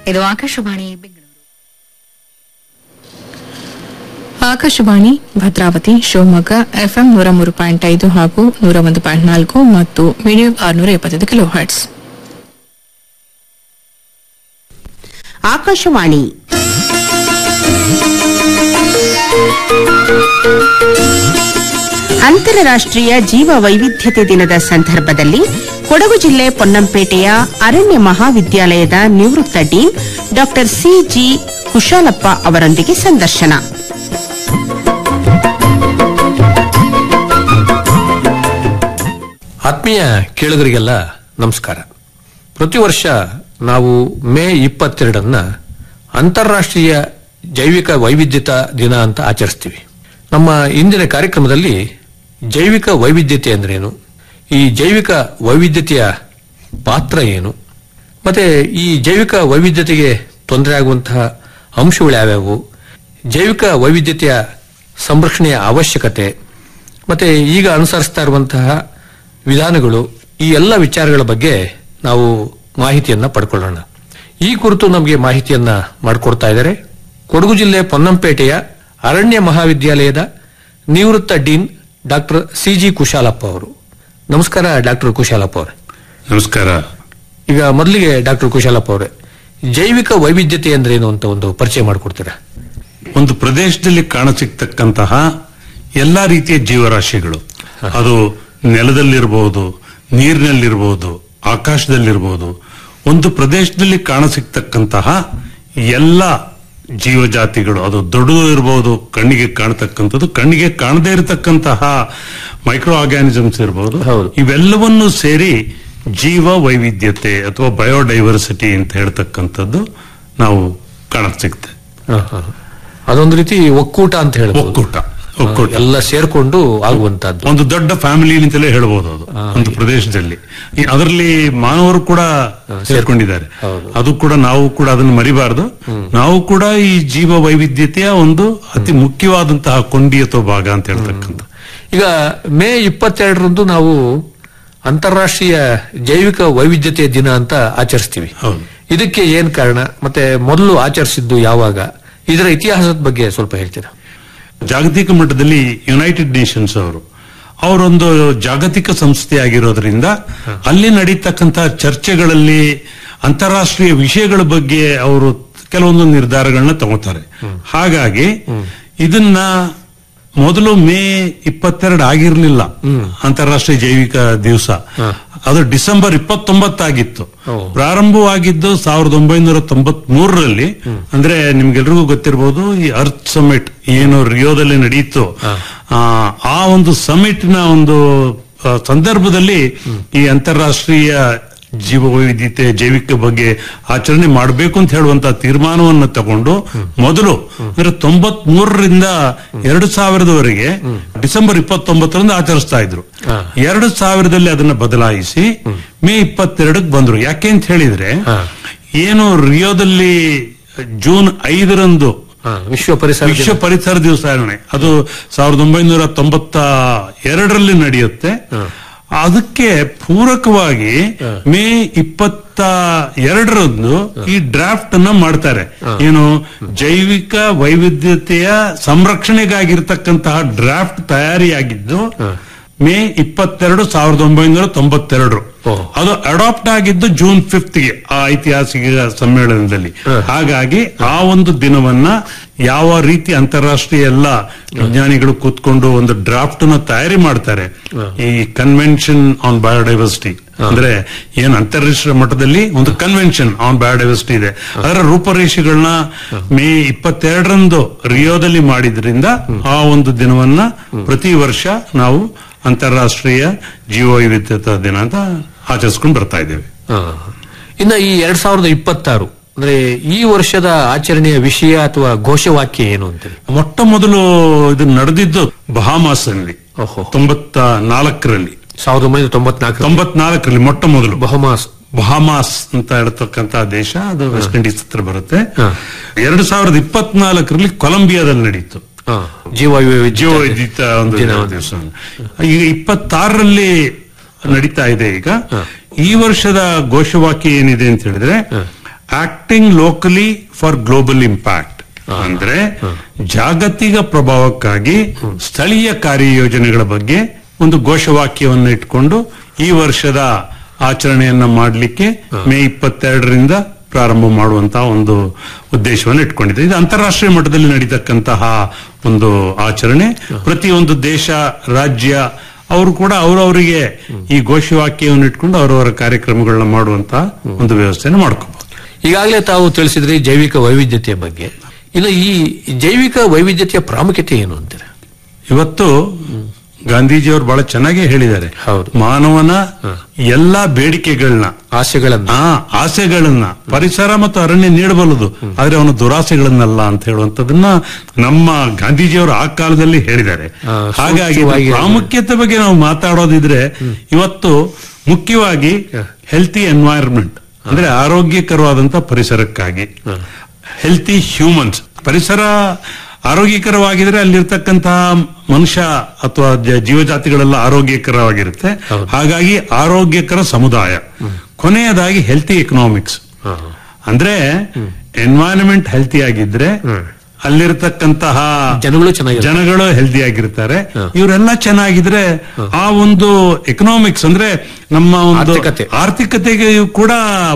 ಇದು ಆಕಾಶವಾಣಿ ಬೆಂಗಳೂರು ಆಕಾಶವಾಣಿ ಭದ್ರಾವತಿ ಶಿವಮೊಗ್ಗ ಎಫ್ಎಂ ನೂರ ಮೂರು ಪಾಯಿಂಟ್ ಐದು ಹಾಗೂ ನೂರ ಒಂದು ಪಾಯಿಂಟ್ ನಾಲ್ಕು ಮತ್ತು ಮೀಡಿಯಂ ಆರುನೂರ ಎಪ್ಪತ್ತೈದು ಕಿಲೋ ಹರ್ಟ್ಸ್ ಆಕಾಶವಾಣಿ ಅಂತಾರಾಷ್ಟ್ರೀಯ ಜೀವ ವೈವಿಧ್ಯತೆ ದಿನದ ಸಂದರ್ಭದಲ್ಲಿ ಕೊಡಗು ಜಿಲ್ಲೆ ಪೊನ್ನಂಪೇಟೆಯ ಅರಣ್ಯ ಮಹಾವಿದ್ಯಾಲಯದ ನಿವೃತ್ತ ಡೀನ್ ಡಾ ಸಿಜಿ ಕುಶಾಲಪ್ಪ ಅವರೊಂದಿಗೆ ಸಂದರ್ಶನ ಆತ್ಮೀಯ ಕೇಳುಗರಿಗೆಲ್ಲ ನಮಸ್ಕಾರ ಪ್ರತಿ ವರ್ಷ ನಾವು ಮೇ ಇಪ್ಪತ್ತೆರಡನ್ನ ಅಂತಾರಾಷ್ಟ್ರೀಯ ಜೈವಿಕ ವೈವಿಧ್ಯತಾ ದಿನ ಅಂತ ಆಚರಿಸ್ತೀವಿ ನಮ್ಮ ಇಂದಿನ ಕಾರ್ಯಕ್ರಮದಲ್ಲಿ ಜೈವಿಕ ವೈವಿಧ್ಯತೆ ಅಂದ್ರೇನು ಈ ಜೈವಿಕ ವೈವಿಧ್ಯತೆಯ ಪಾತ್ರ ಏನು ಮತ್ತೆ ಈ ಜೈವಿಕ ವೈವಿಧ್ಯತೆಗೆ ತೊಂದರೆ ಆಗುವಂತಹ ಅಂಶಗಳು ಯಾವ್ಯಾವು ಜೈವಿಕ ವೈವಿಧ್ಯತೆಯ ಸಂರಕ್ಷಣೆಯ ಅವಶ್ಯಕತೆ ಮತ್ತೆ ಈಗ ಅನುಸರಿಸ್ತಾ ಇರುವಂತಹ ವಿಧಾನಗಳು ಈ ಎಲ್ಲ ವಿಚಾರಗಳ ಬಗ್ಗೆ ನಾವು ಮಾಹಿತಿಯನ್ನ ಪಡ್ಕೊಳ್ಳೋಣ ಈ ಕುರಿತು ನಮಗೆ ಮಾಹಿತಿಯನ್ನ ಮಾಡಿಕೊಡ್ತಾ ಇದ್ದಾರೆ ಕೊಡಗು ಜಿಲ್ಲೆ ಪೊನ್ನಂಪೇಟೆಯ ಅರಣ್ಯ ಮಹಾವಿದ್ಯಾಲಯದ ನಿವೃತ್ತ dean doctor C G Kushalappa ಅವರು ನಮಸ್ಕಾರ ಡಾಕ್ಟರ್ ಕುಶಾಲಪ್ಪ ಅವರೇ ನಮಸ್ಕಾರ ಈಗ ಮೊದಲಿಗೆ ಡಾಕ್ಟರ್ ಕುಶಾಲಪ್ಪ ಅವರೇ ಜೈವಿಕ ವೈವಿಧ್ಯತೆ ಅಂದ್ರೆ ಏನು ಅಂತ ಒಂದು ಪರಿಚಯ ಮಾಡಿಕೊಡ್ತೀರಾ ಒಂದು ಪ್ರದೇಶದಲ್ಲಿ ಕಾಣಸಿಗ್ತಕ್ಕಂತಹ ಎಲ್ಲಾ ರೀತಿಯ ಜೀವರಾಶಿಗಳು ಅದು ನೆಲದಲ್ಲಿರಬಹುದು ನೀರಿನಲ್ಲಿರಬಹುದು ಆಕಾಶದಲ್ಲಿರಬಹುದು ಒಂದು ಪ್ರದೇಶದಲ್ಲಿ ಕಾಣಸಿಗ್ತಕ್ಕಂತಹ ಎಲ್ಲ ಜೀವಜಾತಿಗಳು ಅದು ದೊಡ್ಡದು ಇರಬಹುದು ಕಣ್ಣಿಗೆ ಕಾಣತಕ್ಕಂಥದ್ದು ಕಣ್ಣಿಗೆ ಕಾಣದೇ ಇರತಕ್ಕಂತಹ ಮೈಕ್ರೋ ಆರ್ಗ್ಯಾನಿಸಮ್ಸ್ ಇರಬಹುದು ಹೌದು. ಇವೆಲ್ಲವನ್ನೂ ಸೇರಿ ಜೀವ ವೈವಿಧ್ಯತೆ ಅಥವಾ ಬಯೋಡೈವರ್ಸಿಟಿ ಅಂತ ಹೇಳ್ತಕ್ಕಂಥದ್ದು ನಾವು ಕಾಣಸಿಗ್ತದೆ ಅದೊಂದು ರೀತಿ ಒಕ್ಕೂಟ ಅಂತ ಹೇಳ್ಬೋದು ಒಕ್ಕೂಟ ಒಕ್ಕೂಟ ಎಲ್ಲ ಸೇರ್ಕೊಂಡು ಆಗುವಂತಹದ್ದು ಒಂದು ದೊಡ್ಡ ಫ್ಯಾಮಿಲಿ ಅಂತಲೇ ಹೇಳ್ಬೋದು ಅದು ಒಂದು ಪ್ರದೇಶದಲ್ಲಿ ಈ- ಅದರಲ್ಲಿ ಮಾನವರು ಕೂಡ ಸೇರ್ಕೊಂಡಿದ್ದಾರೆ ಹೌದು. ಅದು ಕೂಡ ನಾವು ಕೂಡ ಅದನ್ನು ಮರಿಬಾರದು ನಾವು ಕೂಡ ಈ ಜೀವ ವೈವಿಧ್ಯತೆಯ ಒಂದು ಅತಿ ಮುಖ್ಯವಾದಂತಹ ಕೊಂಡಿ ಅಥವಾ ಭಾಗ ಅಂತ ಹೇಳ್ತಕ್ಕಂಥ ಈಗ ಮೇ ಇಪ್ಪತ್ತೆರಡರಂದು ನಾವು ಅಂತಾರಾಷ್ಟ್ರೀಯ ಜೈವಿಕ ವೈವಿಧ್ಯತೆಯ ದಿನ ಅಂತ ಆಚರಿಸ್ತೀವಿ ಹೌದು. ಇದಕ್ಕೆ ಏನ್ ಕಾರಣ ಮತ್ತೆ ಮೊದಲು ಆಚರಿಸಿದ್ದು ಯಾವಾಗ ಇದರ ಇತಿಹಾಸದ ಬಗ್ಗೆ ಸ್ವಲ್ಪ ಹೇಳ್ತೀರಾ ಜಾಗತಿಕ ಮಟ್ಟದಲ್ಲಿ ಯುನೈಟೆಡ್ ನೇಷನ್ಸ್ ಅವರು ಅವರೊಂದು ಜಾಗತಿಕ ಸಂಸ್ಥೆ ಆಗಿರೋದ್ರಿಂದ ಅಲ್ಲಿ ನಡೀತಕ್ಕಂತಹ ಚರ್ಚೆಗಳಲ್ಲಿ ಅಂತಾರಾಷ್ಟ್ರೀಯ ವಿಷಯಗಳ ಬಗ್ಗೆ ಅವರು ಕೆಲವೊಂದು ನಿರ್ಧಾರಗಳನ್ನ ತಗೋತಾರೆ ಹಾಗಾಗಿ ಇದನ್ನ ಮೊದಲು ಮೇ ಇಪ್ಪತ್ತೆರಡು ಆಗಿರ್ಲಿಲ್ಲ ಅಂತಾರಾಷ್ಟ್ರೀಯ ಜೈವಿಕ ದಿವಸ ಅದು ಡಿಸೆಂಬರ್ ಇಪ್ಪತ್ತೊಂಬತ್ತಾಗಿತ್ತು ಪ್ರಾರಂಭವಾಗಿದ್ದು ಸಾವಿರದ ಒಂಬೈನೂರ ತೊಂಬತ್ ಮೂರರಲ್ಲಿ ಅಂದ್ರೆ ನಿಮ್ಗೆಲ್ರಿಗೂ ಗೊತ್ತಿರಬಹುದು ಈ ಅರ್ತ್ ಸಮಿಟ್ ಏನು ರಿಯೋದಲ್ಲಿ ನಡೆಯಿತು ಆ, ಆ ಒಂದು ಸಮಿಟ್ ನ ಒಂದು ಆ, ಸಂದರ್ಭದಲ್ಲಿ ಈ ಅಂತಾರಾಷ್ಟ್ರೀಯ ಜೀವ ವೈವಿಧ್ಯತೆ ಜೈವಿಕ ಬಗ್ಗೆ ಆಚರಣೆ ಮಾಡಬೇಕು ಅಂತ ಹೇಳುವಂತ ತೀರ್ಮಾನವನ್ನು ತಗೊಂಡು ಮೊದಲು ಅಂದ್ರೆ ತೊಂಬತ್ ಮೂರರಿಂದ ಎರಡು ಸಾವಿರದವರೆಗೆ ಡಿಸೆಂಬರ್ ಇಪ್ಪತ್ತೊಂಬತ್ತರಂದು ಆಚರಿಸ್ತಾ ಇದ್ರು ಎರಡು ಸಾವಿರದಲ್ಲಿ ಅದನ್ನ ಬದಲಾಯಿಸಿ ಮೇ ಇಪ್ಪತ್ತೆರಡಕ್ಕೆ ಬಂದ್ರು ಯಾಕೆ ಅಂತ ಹೇಳಿದ್ರೆ ಏನು ರಿಯೋದಲ್ಲಿ ಜೂನ್ ಐದರಂದು ಹಾ, ವಿಶ್ವ ಪರಿಸರ ದಿನ. ವಿಶ್ವ ಪರಿಸರ ದಿವಸಾಚರಣೆ ಅದು ಸಾವಿರದ ಒಂಬೈನೂರ ತೊಂಬತ್ತ ಎರಡರಲ್ಲಿ ನಡೆಯುತ್ತೆ ಅದಕ್ಕೆ ಪೂರಕವಾಗಿ ಮೇ ಇಪ್ಪತ್ತ ಎರಡರಂದು ಈ ಡ್ರಾಫ್ಟ್ ಅನ್ನ ಮಾಡ್ತಾರೆ ಏನು ಜೈವಿಕ ವೈವಿಧ್ಯತೆಯ ಸಂರಕ್ಷಣೆಗಾಗಿರ್ತಕ್ಕಂತಹ ಡ್ರಾಫ್ಟ್ ತಯಾರಿಯಾಗಿದ್ದು ಮೇ ಇಪ್ಪತ್ತೆರಡು ಸಾವಿರದ ಒಂಬೈನೂರ ತೊಂಬತ್ತೆರಡು ಓಹ್. ಅದು ಅಡಾಪ್ಟ್ ಆಗಿದ್ದು ಜೂನ್ ಫಿಫ್ತ್ ಗೆ ಆ ಐತಿಹಾಸಿಕ ಸಮ್ಮೇಳನದಲ್ಲಿ ಹಾಗಾಗಿ ಆ ಒಂದು ದಿನವನ್ನ ಯಾವ ರೀತಿ ಅಂತಾರಾಷ್ಟ್ರೀಯ ಎಲ್ಲ ವಿಜ್ಞಾನಿಗಳು ಕೂತ್ಕೊಂಡು ಒಂದು ಡ್ರಾಫ್ಟ್ ನ ತಯಾರಿ ಮಾಡ್ತಾರೆ ಈ ಕನ್ವೆನ್ಷನ್ ಆನ್ ಬಯೋಡೈವರ್ಸಿಟಿ ಅಂದ್ರೆ ಏನ್ ಅಂತಾರಾಷ್ಟ್ರೀಯ ಮಟ್ಟದಲ್ಲಿ ಒಂದು ಕನ್ವೆನ್ಷನ್ ಆನ್ ಬಯೋಡೈವರ್ಸಿಟಿ ಇದೆ ಅದರ ರೂಪರೇಷೆಗಳನ್ನ ಮೇ ಇಪ್ಪತ್ತೆರಡರಂದು ರಿಯೋದಲ್ಲಿ ಮಾಡಿದ್ರಿಂದ ಆ ಒಂದು ದಿನವನ್ನ ಪ್ರತಿ ವರ್ಷ ನಾವು ಅಂತಾರಾಷ್ಟ್ರೀಯ ಜೀವ ವೈವಿಧ್ಯತಾ ದಿನ ಅಂತ ಆಚರಿಸ್ಕೊಂಡು ಬರ್ತಾ ಇದ್ದೇವೆ ಹಾ. ಇನ್ನ ಈ ಎರಡ್ ಸಾವಿರದ ಇಪ್ಪತ್ತಾರು ಅಂದ್ರೆ ಈ ವರ್ಷದ ಆಚರಣೆಯ ವಿಷಯ ಅಥವಾ ಘೋಷವಾಕ್ಯ ಏನು ಅಂತೇಳಿ ಮೊಟ್ಟ ಮೊದಲು ಇದು ನಡೆದಿದ್ದು ಬಹಾಮಾಸ್ ಅಲ್ಲಿ ಓಹೋ. ತೊಂಬತ್ತ ನಾಲ್ಕರಲ್ಲಿ ಸಾವಿರದ ಒಂಬೈನೂರ ತೊಂಬತ್ನಾಲ್ಕು ತೊಂಬತ್ನಾಲ್ಕರಲ್ಲಿ ಮೊಟ್ಟ ಮೊದಲು ಬಹಮಾಸ್ ಬಹಾಮಾಸ್ ಅಂತ ಹೇಳ್ತಕ್ಕಂತ ದೇಶ ಅದು ವೆಸ್ಟ್ ಇಂಡೀಸ್ ಹತ್ರ ಬರುತ್ತೆ ಹಾ. ಎರಡು ಸಾವಿರದ ಇಪ್ಪತ್ನಾಲ್ಕರಲ್ಲಿ ಕೊಲಂಬಿಯಾದಲ್ಲಿ ನಡೀತು ಹಾ. ಜೀವ ವೈವಿಧ್ಯ ಜೀವ ವೈದ್ಯತ ಒಂದು ದಿನ. ದಿವಸ ಈಗ ಇಪ್ಪತ್ತಾರರಲ್ಲಿ ನಡೀತಾ ಇದೆ ಈಗ ಈ ವರ್ಷದ ಘೋಷವಾಕ್ಯ ಏನಿದೆ ಅಂತ ಹೇಳಿದ್ರೆ acting locally for global impact ಅಂದ್ರೆ ಜಾಗತಿಕ ಪ್ರಭಾವಕ್ಕಾಗಿ ಸ್ಥಳೀಯ ಕಾರ್ಯಯೋಜನೆಗಳ ಬಗ್ಗೆ ಒಂದು ಘೋಷವಾಕ್ಯವನ್ನು ಇಟ್ಕೊಂಡು ಈ ವರ್ಷದ ಆಚರಣೆಯನ್ನ ಮಾಡಲಿಕ್ಕೆ ಮೇ ಇಪ್ಪತ್ತೆರಡರಿಂದ ಪ್ರಾರಂಭ ಮಾಡುವಂತಹ ಒಂದು ಉದ್ದೇಶವನ್ನು ಇಟ್ಕೊಂಡಿದೆ ಇದು ಅಂತಾರಾಷ್ಟ್ರೀಯ ಮಟ್ಟದಲ್ಲಿ ನಡೀತಕ್ಕಂತಹ ಒಂದು ಆಚರಣೆ ಪ್ರತಿಯೊಂದು ದೇಶ ರಾಜ್ಯ ಅವರು ಕೂಡ ಅವರವರಿಗೆ ಈ ಘೋಷವಾಕ್ಯವನ್ನು ಇಟ್ಕೊಂಡು ಅವರವರ ಕಾರ್ಯಕ್ರಮಗಳನ್ನ ಮಾಡುವಂತಹ ಒಂದು ವ್ಯವಸ್ಥೆಯನ್ನು ಮಾಡ್ಕೋಬಹುದು ಈಗಾಗಲೇ ತಾವು ತಿಳಿಸಿದ್ರಿ ಜೈವಿಕ ವೈವಿಧ್ಯತೆಯ ಬಗ್ಗೆ ಇನ್ನು ಈ ಜೈವಿಕ ವೈವಿಧ್ಯತೆಯ ಪ್ರಾಮುಖ್ಯತೆ ಏನು ಅಂತೀರ ಇವತ್ತು ಗಾಂಧೀಜಿಯವರು ಬಹಳ ಚೆನ್ನಾಗಿ ಹೇಳಿದ್ದಾರೆ ಹೌದು. ಮಾನವನ ಎಲ್ಲಾ ಬೇಡಿಕೆಗಳನ್ನ ಆಸೆಗಳನ್ನ ಆ ಆಸೆಗಳನ್ನ ಪರಿಸರ ಮತ್ತು ಅರಣ್ಯ ನೀಡಬಲ್ಲದು ಆದ್ರೆ ಅವನ ದುರಾಸೆಗಳನ್ನಲ್ಲ ಅಂತ ಹೇಳುವಂತದನ್ನ ನಮ್ಮ ಗಾಂಧೀಜಿಯವರು ಆ ಕಾಲದಲ್ಲಿ ಹೇಳಿದ್ದಾರೆ ಆ, ಹಾಗಾಗಿ ಇದ್ರ ಸೂಕ್ಷ್ಮವಾಗಿ ಪ್ರಾಮುಖ್ಯತೆ ಬಗ್ಗೆ ನಾವು ಮಾತಾಡೋದಿದ್ರೆ ಇವತ್ತು ಮುಖ್ಯವಾಗಿ ಹೆಲ್ತಿ ಎನ್ವೈರನ್ಮೆಂಟ್ ಅಂದ್ರೆ ಆರೋಗ್ಯಕರವಾದಂತ ಪರಿಸರಕ್ಕಾಗಿ ಹೆಲ್ತಿ ಹ್ಯೂಮನ್ಸ್ ಪರಿಸರ ಆರೋಗ್ಯಕರವಾಗಿದ್ರೆ ಅಲ್ಲಿರ್ತಕ್ಕಂತಹ ಮನುಷ್ಯ ಅಥವಾ ಜ- ಜೀವಜಾತಿಗಳೆಲ್ಲ ಆರೋಗ್ಯಕರವಾಗಿರುತ್ತೆ ಹಾಗಾಗಿ ಆರೋಗ್ಯಕರ ಸಮುದಾಯ ಕೊನೆಯದಾಗಿ ಹೆಲ್ತಿ ಎಕನಾಮಿಕ್ಸ್ ಹಾ. ಅಂದ್ರೆ ಎನ್ವೈರನ್ಮೆಂಟ್ ಹೆಲ್ತಿ ಆಗಿದ್ರೆ ಅಲ್ಲಿರ್ತಕ್ಕಂತಹ ಜನಗಳು ಚೆನ್ನಾಗಿ ಜನಗಳು ಹೆಲ್ದಿ ಆಗಿರ್ತಾರೆ ಇವರೆಲ್ಲ ಚೆನ್ನಾಗಿದ್ರೆ ಆ ಒಂದು ಎಕನಾಮಿಕ್ಸ್ ಅಂದ್ರೆ ನಮ್ಮ ಒಂದು ಆರ್ಥಿಕತೆ. ಆರ್ಥಿಕತೆಗೆ ಕೂಡ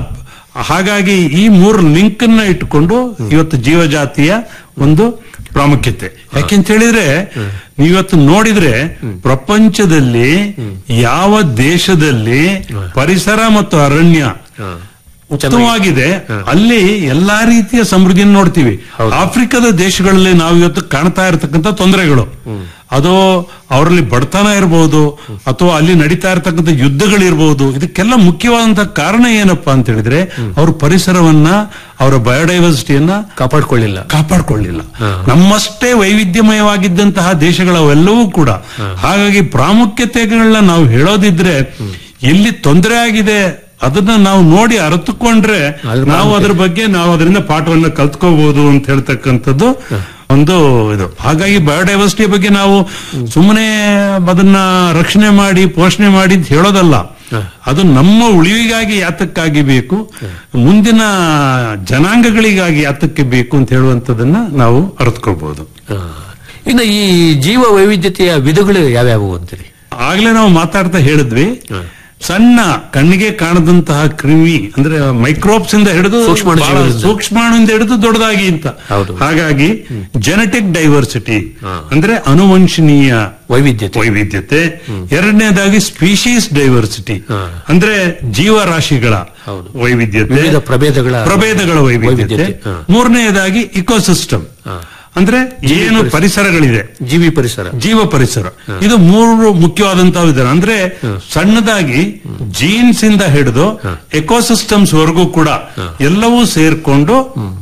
ಹಾಗಾಗಿ ಈ ಮೂರು ಲಿಂಕ್ ಅನ್ನ ಇಟ್ಟುಕೊಂಡು ಇವತ್ತು ಜೀವಜಾತಿಯ ಒಂದು ಪ್ರಾಮುಖ್ಯತೆ ಯಾಕೆಂತ ಹೇಳಿದ್ರೆ ನೀವತ್ತು ನೋಡಿದ್ರೆ ಪ್ರಪಂಚದಲ್ಲಿ ಯಾವ ದೇಶದಲ್ಲಿ ಪರಿಸರ ಮತ್ತು ಅರಣ್ಯ ಉತ್ತಮವಾಗಿದೆ ಅಲ್ಲಿ ಎಲ್ಲಾ ರೀತಿಯ ಸಮೃದ್ಧಿಯನ್ನು ನೋಡ್ತೀವಿ ಆಫ್ರಿಕಾದ ದೇಶಗಳಲ್ಲಿ ನಾವು ಇವತ್ತು ಕಾಣ್ತಾ ಇರತಕ್ಕಂತ ತೊಂದರೆಗಳು ಅದು ಅವರಲ್ಲಿ ಬಡತನ ಇರಬಹುದು ಅಥವಾ ಅಲ್ಲಿ ನಡೀತಾ ಇರತಕ್ಕಂಥ ಯುದ್ಧಗಳಿರ್ಬಹುದು ಇದಕ್ಕೆಲ್ಲ ಮುಖ್ಯವಾದಂತಹ ಕಾರಣ ಏನಪ್ಪಾ ಅಂತ ಹೇಳಿದ್ರೆ ಅವರು ಪರಿಸರವನ್ನ ಅವರ ಬಯೋಡೈವರ್ಸಿಟಿಯನ್ನ ಕಾಪಾಡ್ಕೊಳ್ಳಿಲ್ಲ ಕಾಪಾಡ್ಕೊಳ್ಳಿಲ್ಲ ನಮ್ಮಷ್ಟೇ ವೈವಿಧ್ಯಮಯವಾಗಿದ್ದಂತಹ ದೇಶಗಳವೆಲ್ಲವೂ ಕೂಡ ಹಾಗಾಗಿ ಪ್ರಾಮುಖ್ಯತೆಗಳನ್ನ ನಾವು ಹೇಳೋದಿದ್ರೆ ಎಲ್ಲಿ ತೊಂದರೆ ಆಗಿದೆ ಅದನ್ನ ನಾವು ನೋಡಿ ಅರಿತುಕೊಂಡ್ರೆ ಅದ್ರ ನಾವು ಅದ್ರ ಬಗ್ಗೆ ನಾವು ಅದರಿಂದ ಪಾಠವನ್ನ ಕಲ್ತ್ಕೋಬಹುದು ಅಂತ ಹೇಳ್ತಕ್ಕಂಥದ್ದು ಒಂದು ಇದು ಹಾಗಾಗಿ ಬಯೋಡೈವರ್ಸಿಟಿ ಬಗ್ಗೆ ನಾವು ಸುಮ್ಮನೆ ಅದನ್ನ ರಕ್ಷಣೆ ಮಾಡಿ ಪೋಷಣೆ ಮಾಡಿ ಅಂತ ಹೇಳೋದಲ್ಲ ಅದು ನಮ್ಮ ಉಳಿವಿಗಾಗಿ ಯಾತಕ್ಕಾಗಿ ಬೇಕು ಮುಂದಿನ ಜನಾಂಗಗಳಿಗಾಗಿ ಯಾತಕ್ಕೆ ಬೇಕು ಅಂತ ಹೇಳುವಂತದನ್ನ ನಾವು ಅರ್ಥಕೋಬಹುದು ಹಾ. ಇನ್ನು ಈ ಜೀವ ವೈವಿಧ್ಯತೆಯ ವಿಧಗಳು ಯಾವ್ಯಾವು ಅಂತೀರಿ ಆಗ್ಲೇ ನಾವು ಮಾತಾಡ್ತಾ ಹೇಳಿದ್ವಿ ಸಣ್ಣ ಕಣ್ಣಿಗೆ ಕಾಣದಂತಹ ಕ್ರಿಮಿ ಅಂದ್ರೆ ಮೈಕ್ರೋಬ್ಸ್ ಇಂದ ಹಿಡಿದು ಸೂಕ್ಷ್ಮಾಣು ಬಹಳ ಜೀವಿಗಳಿಂದ. ಸೂಕ್ಷ್ಮಾಣುವಿಂದ ಹಿಡಿದು ದೊಡ್ಡದಾಗಿ ಅಂತ ಹೌದು. ಹಾಗಾಗಿ ಜೆನೆಟಿಕ್ ಡೈವರ್ಸಿಟಿ ಅಂದ್ರೆ ಅನುವಂಶನೀಯ ವೈವಿಧ್ಯತೆ ವೈವಿಧ್ಯತೆ ಎರಡನೇದಾಗಿ ಸ್ಪೀಶೀಸ್ ಡೈವರ್ಸಿಟಿ ಹಾ. ಅಂದ್ರೆ ಜೀವರಾಶಿಗಳ ಹೌದು. ವೈವಿಧ್ಯತೆ ವಿವಿಧ ಪ್ರಭೇದಗಳ ಪ್ರಭೇದಗಳ ವೈವಿಧ್ಯತೆ ವೈವಿಧ್ಯತೆ. ಹಾ. ಮೂರನೆಯದಾಗಿ ಇಕೋಸಿಸ್ಟಮ್ ಹಾ. ಅಂದ್ರೆ ಏನು ಪರಿಸರಗಳಿದೆ ಜೀವಿ ಪರಿಸರ ಜೀವ ಪರಿಸರ ಇದು ಮೂರು ಮುಖ್ಯವಾದಂತಹ ವಿಧಾನ ಅಂದ್ರೆ ಸಣ್ಣದಾಗಿ ಜೀನ್ಸ್ ಇಂದ ಹಿಡಿದು ಎಕೋಸಿಸ್ಟಮ್ಸ್ ವರೆಗೂ ಕೂಡ ಎಲ್ಲವೂ ಸೇರ್ಕೊಂಡು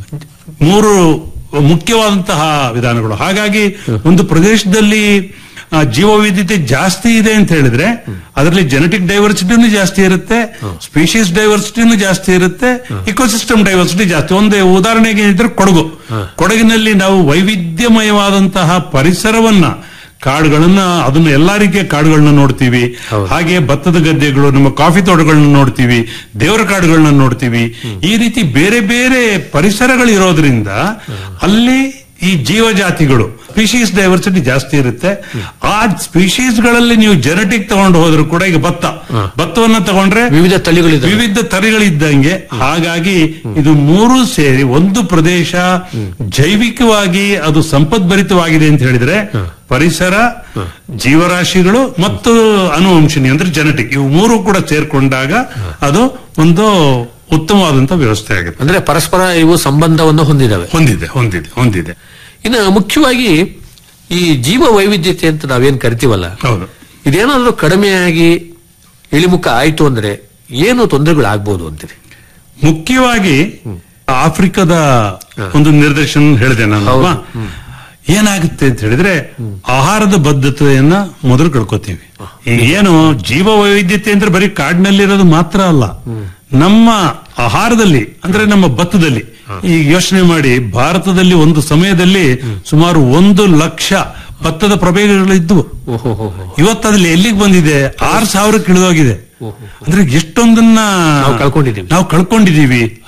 ಮೂರು ಮುಖ್ಯವಾದಂತಹ ವಿಧಾನಗಳು ಹಾಗಾಗಿ ಒಂದು ಪ್ರದೇಶದಲ್ಲಿ ಆ, ಜೀವ ವೈವಿಧ್ಯತೆ ಜಾಸ್ತಿ ಇದೆ ಅಂತ ಹೇಳಿದ್ರೆ ಅದರಲ್ಲಿ ಜೆನೆಟಿಕ್ ಡೈವರ್ಸಿಟಿನೂ ಜಾಸ್ತಿ ಇರುತ್ತೆ ಸ್ಪೀಶೀಸ್ ಡೈವರ್ಸಿಟಿನೂ ಜಾಸ್ತಿ ಇರುತ್ತೆ ಇಕೋಸಿಸ್ಟಮ್ ಡೈವರ್ಸಿಟಿ ಜಾಸ್ತಿ ಒಂದು ಉದಾಹರಣೆಗೆ ಇದ್ರೆ ಕೊಡಗು ಕೊಡಗಿನಲ್ಲಿ ನಾವು ವೈವಿಧ್ಯಮಯವಾದಂತಹ ಪರಿಸರವನ್ನ ಕಾಡುಗಳನ್ನ ಅದನ್ನ ಎಲ್ಲಾ ರೀತಿಯ ಕಾಡುಗಳನ್ನ ನೋಡ್ತೀವಿ ಹಾಗೆ ಭತ್ತದ ಗದ್ದೆಗಳು ನಮ್ಮ ಕಾಫಿ ತೋಟಗಳನ್ನ ನೋಡ್ತೀವಿ ದೇವರ ಕಾಡುಗಳನ್ನ ನೋಡ್ತೀವಿ ಈ ರೀತಿ ಬೇರೆ ಬೇರೆ ಪರಿಸರಗಳು ಇರೋದ್ರಿಂದ ಅಲ್ಲಿ ಈ ಜೀವಜಾತಿಗಳು ಸ್ಪೀಶೀಸ್ ಡೈವರ್ಸಿಟಿ ಜಾಸ್ತಿ ಇರುತ್ತೆ ಆ ಸ್ಪೀಶೀಸ್ ಗಳಲ್ಲಿ ನೀವು ಜೆನೆಟಿಕ್ ತಗೊಂಡು ಹೋದ್ರು ಕೂಡ ಈಗ ಭತ್ತ ಭತ್ತವನ್ನ ತಗೊಂಡ್ರೆ ವಿವಿಧ ತಳಿಗಳಿದೆ ವಿವಿಧ ತಳಿಗಳಿದ್ದಂಗೆ ಹಾಗಾಗಿ ಇದು ಮೂರು ಸೇರಿ ಒಂದು ಪ್ರದೇಶ ಜೈವಿಕವಾಗಿ ಅದು ಸಂಪದ್ಭರಿತವಾಗಿದೆ ಅಂತ ಹೇಳಿದ್ರೆ ಪರಿಸರ ಜೀವರಾಶಿಗಳು ಮತ್ತು ಅನುವಂಶಿನಿ ಅಂದ್ರೆ ಜೆನೆಟಿಕ್ ಇವು ಮೂರು ಕೂಡ ಸೇರ್ಕೊಂಡಾಗ ಅದು ಒಂದು ಉತ್ತಮವಾದಂತ ವ್ಯವಸ್ಥೆ ಆಗುತ್ತೆ ಅಂದ್ರೆ ಪರಸ್ಪರ ಇವು ಸಂಬಂಧವನ್ನು ಹೊಂದಿದಾವೆ ಹೊಂದಿದೆ ಹೊಂದಿದೆ ಹೊಂದಿದೆ ಇನ್ನು ಮುಖ್ಯವಾಗಿ ಈ ಜೀವ ವೈವಿಧ್ಯತೆ ಅಂತ ನಾವೇನ್ ಕರಿತೀವಲ್ಲ ಹೌದು ಇದೇನಾದ್ರೂ ಕಡಿಮೆಯಾಗಿ ಇಳಿಮುಖ ಆಯ್ತು ಅಂದ್ರೆ ಏನು ತೊಂದರೆಗಳು ಆಗ್ಬೋದು ಅಂತೀರಿ ಮುಖ್ಯವಾಗಿ ಆಫ್ರಿಕಾದ ಒಂದು ನಿರ್ದೇಶನ ಹೇಳಿದೆ ನಾನು ಹೌದು. ಅಲ್ವಾ? ಏನಾಗುತ್ತೆ ಅಂತ ಹೇಳಿದ್ರೆ ಆಹಾರದ ಬದ್ಧತೆಯನ್ನ ಮೊದಲು ಕಳ್ಕೊತೀವಿ ಈಗ ಏನು ಜೀವ ವೈವಿಧ್ಯತೆ ಅಂದ್ರೆ ಬರೀ ಕಾಡಿನಲ್ಲಿರೋದು ಮಾತ್ರ ಅಲ್ಲ ನಮ್ಮ ಆಹಾರದಲ್ಲಿ ಅಂದ್ರೆ ನಮ್ಮ ಭತ್ತದಲ್ಲಿ ಈಗ ಯೋಚನೆ ಮಾಡಿ ಭಾರತದಲ್ಲಿ ಒಂದು ಸಮಯದಲ್ಲಿ ಸುಮಾರು ಒಂದು ಲಕ್ಷ ಭತ್ತದ ಪ್ರಭೇದಗಳು ಇದ್ವು ಓಹೋ ಇವತ್ತು ಅದ್ರಲ್ಲಿ ಎಲ್ಲಿಗೆ ಬಂದಿದೆ ಆರು ಸಾವಿರಕ್ಕೆ ಇಳಿದೋಗಿದೆ ಅಂದ್ರೆ ಎಷ್ಟೊಂದನ್ನ ನಾವು ಕಳ್ಕೊಂಡಿದ್ದೀವಿ. ನಾವು ಕಳ್ಕೊಂಡಿದೀವಿ